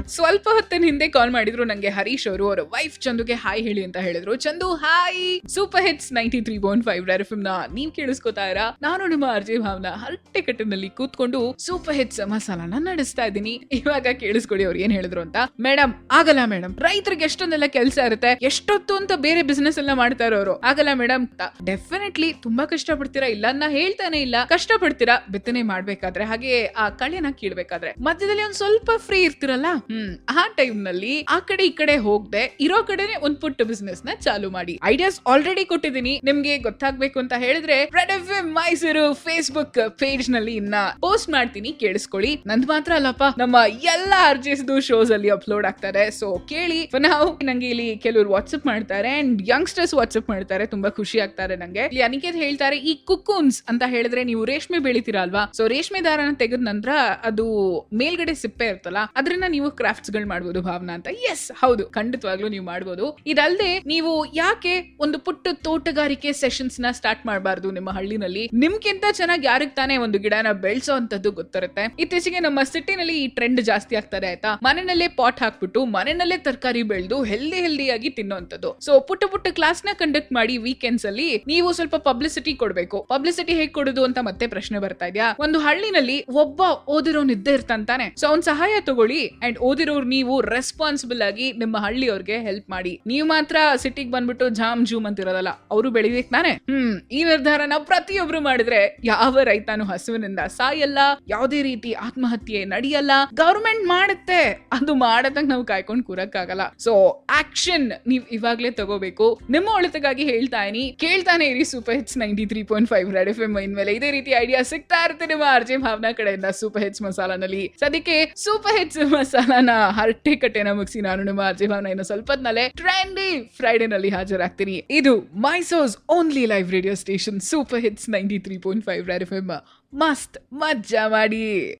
ಸ್ವಲ್ಪ ಹೊತ್ತಿನ ಹಿಂದೆ ಕಾಲ್ ಮಾಡಿದ್ರು ನಂಗೆ ಹರೀಶ್ ಅವರು ಅವರ ವೈಫ್ ಚಂದುಗೆ ಹಾಯ್ ಹೇಳಿ ಅಂತ ಹೇಳಿದ್ರು Chandu hi super hits ninety three point five red F ನ ನೀವ್ ಕೇಳಿಸ್ಕೊತಾ ಇರಾ ನಾನು ನಿಮ್ಮ ಅರ್ಜಿ ಭಾವನ ಹರಟೆ ಕಟ್ಟಿನಲ್ಲಿ ಕೂತ್ಕೊಂಡು ಸೂಪರ್ ಹಿಟ್ಸ್ ಮಸಾಲಾನ ನಡೆಸ್ತಾ ಇದ್ದೀನಿ ಇವಾಗ ಕೇಳಿಸ್ಕೊಡಿ ಅವ್ರು ಏನ್ ಹೇಳಿದ್ರು ಅಂತ ಮೇಡಮ್ ಆಗಲ್ಲ ಮೇಡಮ್ ರೈತರಿಗೆ ಎಷ್ಟೊಂದೆಲ್ಲ ಕೆಲಸ ಇರುತ್ತೆ ಎಷ್ಟೊತ್ತು ಅಂತ ಬೇರೆ ಬಿಸ್ನೆಸ್ ಎಲ್ಲ ಮಾಡ್ತಾ ಇರೋರು ಆಗಲ್ಲ ಮೇಡಮ್ ಡೆಫಿನೆಟ್ಲಿ ತುಂಬಾ ಕಷ್ಟ ಪಡ್ತೀರಾ ಇಲ್ಲ ನಾ ಹೇಳ್ತಾನೆ ಇಲ್ಲ ಕಷ್ಟ ಪಡ್ತೀರಾ ಬಿತ್ತನೆ ಮಾಡ್ಬೇಕಾದ್ರೆ ಹಾಗೆ ಆ ಕಳೆನ ಕೀಳ್ಬೇಕಾದ್ರೆ ಮಧ್ಯದಲ್ಲಿ ಒಂದ್ ಸ್ವಲ್ಪ ಫ್ರೀ ಇರ್ತಿರಲ್ಲ ಹ್ಮ್ ಆ ಟೈಮ್ ನಲ್ಲಿ ಆ ಕಡೆ ಈ ಕಡೆ ಹೋಗದೆ ಇರೋ ಕಡೆನೆ ಒಂದ್ ಪುಟ್ಟ ಬಿಸ್ನೆಸ್ ನ ಚಾಲು ಮಾಡಿ ಐಡಿಯಾಸ್ ಆಲ್ರೆಡಿ ಕೊಟ್ಟಿದ್ದೀನಿ ನಿಮ್ಗೆ ಗೊತ್ತಾಗ್ಬೇಕು ಅಂತ ಹೇಳಿದ್ರೆ red F M Mysuru Facebook page ನಲ್ಲಿ ಇನ್ನ ಪೋಸ್ಟ್ ಮಾಡ್ತೀನಿ ಕೇಳಿಸ್ಕೊಳ್ಳಿ ನಂದ್ ಮಾತ್ರ ಅಲ್ಲಪ್ಪ ನಮ್ಮ ಎಲ್ಲಾ ಅರ್ಜಿಸ್ದು ಶೋಸ್ ಅಲ್ಲಿ ಅಪ್ಲೋಡ್ ಆಗ್ತಾರೆ ಸೊ ಕೇಳಿ ನಾವು ನಂಗೆ ಇಲ್ಲಿ ಕೆಲವರು ವಾಟ್ಸ್ಆಪ್ ಮಾಡ್ತಾರೆ ಅಂಡ್ ಯಂಗ್ಸ್ಟರ್ಸ್ ವಾಟ್ಸ್ಆಪ್ ಮಾಡ್ತಾರೆ ತುಂಬಾ ಖುಷಿ ಆಗ್ತಾರೆ ನಂಗೆ ಇಲ್ಲಿ ಅನಿಕೇತ್ ಹೇಳ್ತಾರೆ ಈ ಕುಕ್ಕೂನ್ಸ್ ಅಂತ ಹೇಳಿದ್ರೆ ನೀವು ರೇಷ್ಮೆ ಬೆಳಿತೀರಾ ಅಲ್ವಾ ಸೊ ರೇಷ್ಮೆ ದಾರನ ತೆಗೆದ ನಂತರ ಅದು ಮೇಲ್ಗಡೆ ಸಿಪ್ಪೆ ಇರ್ತಲ್ಲ ಅದರಿಂದ ನೀವು ಕ್ರಾಫ್ಟ್ಸ್ ಗಳು ಮಾಡ್ಬೋದು ಭಾವನಾ ಅಂತ ಎಸ್ ಹೌದು ಖಂಡಿತವಾಗ್ಲೂ ನೀವು ಮಾಡ್ಬೋದು ಇದಲ್ದೆ ನೀವು ಯಾಕೆ ಒಂದು ಪುಟ್ಟ ತೋಟಗಾರಿಕೆ ಸೆಷನ್ಸ್ ನ ಸ್ಟಾರ್ಟ್ ಮಾಡಬಾರ್ದು ನಿಮ್ಮ ಹಳ್ಳಿನಲ್ಲಿ ನಿಮ್ಗಿಂತ ಚೆನ್ನಾಗಿ ಯಾರಿಗ್ ತಾನೇ ಒಂದು ಗಿಡನ ಬೆಳೆಸೋ ಅಂತದ್ದು ಗೊತ್ತಿರುತ್ತೆ ಇತ್ತೀಚೆಗೆ ನಮ್ಮ ಸಿಟಿನಲ್ಲಿ ಈ ಟ್ರೆಂಡ್ ಜಾಸ್ತಿ ಆಗ್ತಾರೆ ಆಯ್ತಾ ಮನೆಯಲ್ಲೇ ಪಾಟ್ ಹಾಕ್ಬಿಟ್ಟು ಮನೆಯಲ್ಲೇ ತರಕಾರಿ ಬೆಳೆದು ಹೆಲ್ದಿ ಹೆಲ್ದಿಯಾಗಿ ತಿನ್ನೋಂಥದ್ದು ಸೊ ಪುಟ್ಟ ಪುಟ್ಟ ಕ್ಲಾಸ್ ನ ಕಂಡಕ್ಟ್ ಮಾಡಿ ವೀಕೆಂಡ್ಸ್ ಅಲ್ಲಿ ನೀವು ಸ್ವಲ್ಪ ಪಬ್ಲಿಸಿಟಿ ಕೊಡ್ಬೇಕು ಪಬ್ಲಿಸಿಟಿ ಹೇಗ್ ಕೊಡೋದು ಅಂತ ಮತ್ತೆ ಪ್ರಶ್ನೆ ಬರ್ತಾ ಇದೆಯಾ ಒಂದು ಹಳ್ಳಿನಲ್ಲಿ ಒಬ್ಬ ಓದಿರೋನ್ ಇದ್ದೇ ಇರ್ತಾನೆ ಸೊ ಅವ್ನ್ ಸಹಾಯ ತಗೊಳ್ಳಿ ಅಂಡ್ ಓದಿರೋರು ನೀವು ರೆಸ್ಪಾನ್ಸಿಬಲ್ ಆಗಿ ನಿಮ್ಮ ಹಳ್ಳಿಯವ್ರಿಗೆ ಹೆಲ್ಪ್ ಮಾಡಿ ನೀವು ಮಾತ್ರ ಸಿಟಿಗೆ ಬಂದ್ಬಿಟ್ಟು ಜಾಮ್ ಜೂಮ್ ಅಂತಿರೋದಲ್ಲ ಅವರು ಬೆಳಿಬೇಕು ತಾನೆ ಹ್ಮ್ ಈ ನಿರ್ಧಾರನ ಪ್ರತಿಯೊಬ್ರು ಮಾಡಿದ್ರೆ ಯಾವ ರೈತನು ಹಸುವಿನಿಂದ ಸಾಯಲ್ಲ ಯಾವುದೇ ರೀತಿ ಆತ್ಮಹತ್ಯೆ ನಡೆಯಲ್ಲ ಗವರ್ಮೆಂಟ್ ಮಾಡುತ್ತೆ ಅದು ಮಾಡದಂಗ್ ನಾವು ಕಾಯ್ಕೊಂಡು ಕೂರಕ್ಕಾಗಲ್ಲ ಸೊ ಆಕ್ಷನ್ ನೀವ್ ಇವಾಗ್ಲೇ ತಗೋಬೇಕು ನಿಮ್ಮ ಒಳಿತಗಾಗಿ ಹೇಳ್ತಾ ಇದೀನಿ ಕೇಳ್ತಾನೆ ಇರಿ super hits ninety three point five red F M ಮೇಲೆ ಇದೇ ರೀತಿ ಐಡಿಯಾ ಸಿಗ್ತಾ ಇರುತ್ತೆ ನಿಮ್ಮ ಆರ್ಜೆ ಭಾವನಾ ಕಡೆಯಿಂದ ಸೂಪರ್ ಹಿಟ್ಸ್ ಮಸಾಲಾನಲ್ಲಿ ಸದ್ಯಕ್ಕೆ ಸೂಪರ್ ಹಿಟ್ಸ್ ಮಸಾಲಾನ ಹರಟೆ ಕಟ್ಟೆನ ಮುಗಿಸಿ ನಾನು ನಿಮ್ಮ ಆರ್ಜೆ ಭಾವನಾ ಇನ್ನು ಸ್ವಲ್ಪ ಹೊತ್ನಲ್ಲೇ ಟ್ರೆಂಡಿ ಫ್ರೈಡೆ ನಲ್ಲಿ ಹಾಜರಾಗ್ತೀನಿ ಇದು Mysore's only live radio station super hits ninety three point five red F M ಮಸ್ತ್ ಮಜ್ಜಾ ಮಾಡಿ